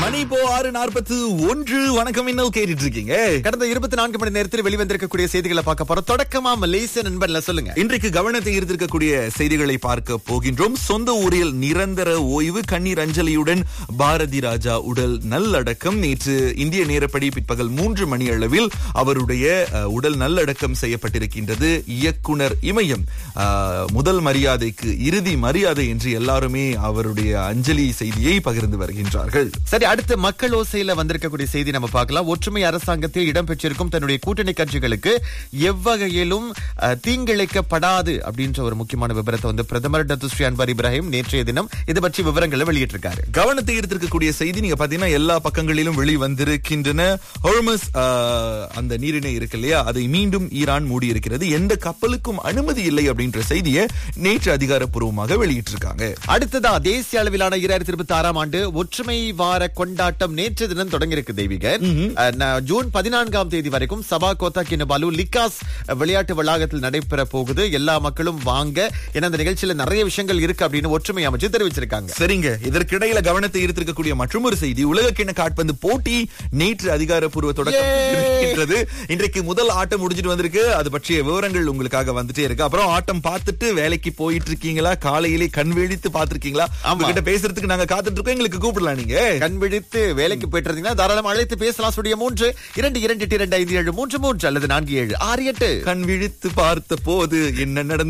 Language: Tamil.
மணி இப்போ ஆறு நாற்பத்து ஒன்று வணக்கம் இன்னும் கேட்டுட்டு இருக்கீங்க கடந்த இருபத்தி நான்கு மணி நேரத்தில் வெளிவந்திருக்கக்கூடிய செய்திகளை பார்க்க போறோம் தொடக்கமா மலேசிய நண்பன்ல சொல்லுங்க இன்றைக்கு கவனத்தை ஈர்த்திருக்கக்கூடிய செய்திகளை பார்க்க போகின்றோம் சொந்த ஊரில் நிரந்தர ஓய்வு கண்ணீர் அஞ்சலியுடன் பாரதி ராஜா உடல் நல்லடக்கம் நேற்று இந்திய நேரப்படி பிற்பகல் மூன்று மணி அளவில் அவருடைய அஹ், உடல் நல்லடக்கம் செய்யப்பட்டிருக்கின்றது இயக்குனர் இமயம் அஹ், முதல் மரியாதைக்கு இறுதி மரியாதை என்று எல்லாருமே அவருடைய அஞ்சலி செய்தியை பகிர்ந்து வருகின்றார்கள் சரி அடுத்து மக்கள் ஓசையில வந்திருக்கக்கூடிய செய்தி நம்ம பார்க்கலாம் ஒற்றுமை அரசாங்கத்தில் இடம்பெற்றிருக்கும் தன்னுடைய கூட்டணி கட்சிகளுக்கு எவ்வகையிலும் அஹ், தீங்கிழைக்கப்படாது அப்படின்ற ஒரு முக்கியமான விவரத்தை வந்து பிரதமர் டத்து ஸ்ரீ அன்வார் இப்ராஹிம் நேற்றைய தினம் இது பற்றி விவரங்களை வெளியிட்டிருக்காரு கவனத்தை ஈர்த்திருக்கக்கூடிய செய்தி நீங்க பாத்தீங்கன்னா எல்லா பக்கங்களிலும் வெளிவந்திருக்கின்றன ஹோர்மஸ் ஆஹ், அந்த நீரிணை இருக்கு இல்லையா அதை மீண்டும் ஈரான் மூடி இருக்கிறது எந்த கப்பலுக்கும் அனுமதி இல்லை அப்படின்ற செய்தியை நேற்று அதிகாரப்பூர்வமாக வெளியிட்டிருக்காங்க அடுத்ததா தேசிய அளவிலான இரண்டாயிரத்தி இருபத்தி ஆறாம் ஆண்டு ஒற்றுமை வார கொண்டாட்டம் நேற்று தினம் தொடங்கியிருக்கு தெய்வீகன் அஹ், ந- ஜூன் பதினான்காம் தேதி வரைக்கும் சபா கோத்தா கினபாலு லிக்காஸ் விளையாட்டு வளாகத்தில் நடைபெற போகுது எல்லா மக்களும் வாங்க ஏன்னா அந்த நிகழ்ச்சியில நிறைய விஷயங்கள் இருக்கு அப்படின்னு ஒற்றுமை அமைச்சு தெரிவிச்சிருக்காங்க சரிங்க இதற்கிடையில கவனத்தை ஈர்த்திருக்கக்கூடிய மற்றொரு செய்தி உலகக்கிண காட்பந்து போட்டி நேற்று அதிகாரப்பூர்வ தொடக்கம் இருக்கின்றது இன்றைக்கு முதல் ஆட்டம் முடிஞ்சிட்டு வந்திருக்கு அது பற்றிய விவரங்கள் உங்களுக்காக வந்துட்டே இருக்கு அப்புறம் ஆட்டம் பார்த்துட்டு வேலைக்கு போயிட்டு இருக்கீங்களா காலையிலே கண் விழித்து பார்த்திருக்கீங்களா உங்ககிட்ட பேசுறதுக்கு நாங்க காத்துட்டு இருக்கோம் எங்களுக்கு கூப்பிடலாம் நீங்க கண் விழித்து வேலைக்கு போயிட்டு இருந்தீங்கன்னா தாராளமா அழைத்து பேசலாம் ஸ்டுடியோ மூன்று இரண்டு இரண்டு எட்டு இரண்டு ஐந்து ஏழு மூன்று மூன்று அல்லது நான்கு ஏழு ஆறு எட்டு கண் விழித்து பார்த்த போது என்ன நடந்தது